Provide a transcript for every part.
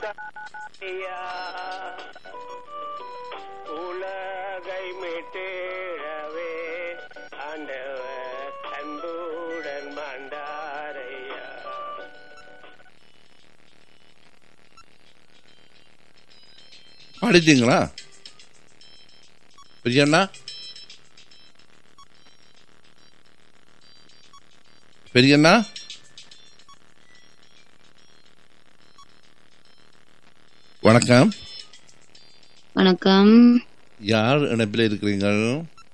கொடுத்தாயா உலகை மீட்டேழவே ஆண்டவர் அன்புடன் மாண்டாரையா பாடிட்டீங்களா பெரியண்ணா பெரியண்ணா வணக்கம் வணக்கம் யார் இணைப்பில் இருக்கிறீர்கள்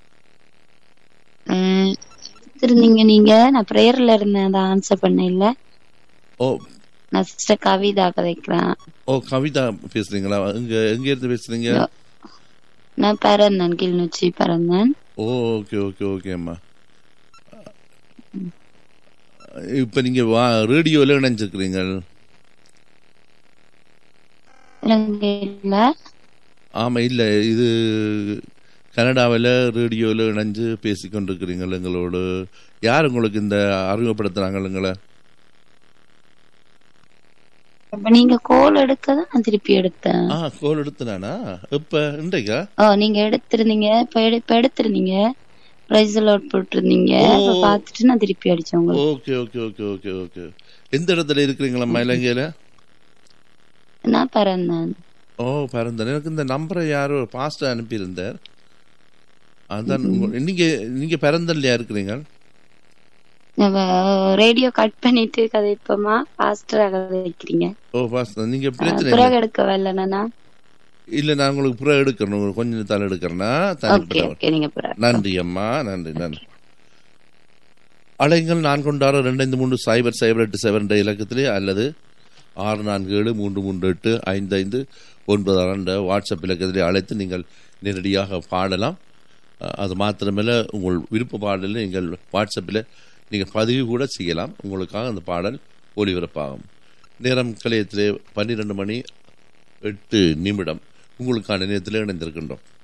அஹ், எடுத்திருந்தீங்க நீங்க நான் பிரேயர்ல இருந்தேன் அதை ஆன்சர் பண்ண இல்ல ஓ நான் சிஸ்டர் கவிதா கதைக்கிறேன் ஓ கவிதா பேசுறீங்களா எங்க எங்க இருந்து பேசுறீங்க நான் பிறந்தேன் கிளிநொச்சி பிறந்தேன் ஓ ஓகே ஓகே ஓகே அம்மா இப்ப நீங்க வா ரேடியோல இணைஞ்சிருக்கிறீங்க இலங்கையில ஆமா இல்ல இது கனடாவில் ரேடியோவில் இணைஞ்சு பேசிக் கொண்டிருக்கிறீங்கள் எங்களோடு யார் உங்களுக்கு இந்த அறிமுகப்படுத்துறாங்க எங்களை அப்ப நீங்க கோல் எடுக்கதான் நான் திருப்பி எடுத்தேன் ஆ கோல் எடுத்துனானா இப்ப இன்றைக்கா ஓ நீங்க எடுத்திருந்தீங்க இப்ப எடு- இப்ப எடுத்திருந்தீங்க பிரைஸ் லோட் போட்டிருந்தீங்க அப்ப ஓ. பாத்துட்டு நான் திருப்பி அடிச்சேன் உங்களுக்கு okay okay okay okay okay எந்த இடத்துல இருக்கிறீங்களா இலங்கையில நான் பிறந்தேன் ஓ பரந்தன் எனக்கு இந்த நம்பரை யாரோ பாஸ்டர் அனுப்பியிருந்தார் அதான் உங்க- நீங்க நீங்க பிறந்தல்லையா இருக்கிறீங்க ரேடியோ கட் பண்ணிட்டு கதைப்போமா பாஸ்டரா கதைக்கிறீங்க ஓ பாஸ்டர் நீங்க பிரச்சனை பிறகு இல்லை எடுக்க வரலனா இல்ல நான் உங்களுக்கு புற எடுக்கணும் கொஞ்சம் தலை எடுக்கிறேன்னா ஓகே தனிப்பட்ட ஓகே நீங்க பிறகு நன்றி அம்மா நன்றி நன்றி அலைங்கள் நான் கொண்டாட ரெண்டு ஐந்து மூன்று சைபர் சைபர் எட்டு செவன் என்ற இலக்கத்திலே அல்லது ஆறு நான்கு ஏழு மூன்று மூன்று எட்டு ஐந்து ஐந்து ஒன்பது ஆறு என்ற வாட்ஸ்அப் இலக்கத்திலே அழைத்து நீங்கள் நேரடியாக பாடலாம் அஹ், அது மாத்திரமல்ல உங்கள் விருப்ப பாடலில் நீங்கள் வாட்ஸ்அப்பில் நீங்கள் பதிவு கூட செய்யலாம் உங்களுக்காக அந்த பாடல் ஒளிபரப்பாகும் நேரம் கலையத்திலே பன்னிரெண்டு மணி எட்டு நிமிடம் உங்களுக்கான நேரத்தில் இணைந்திருக்கின்றோம்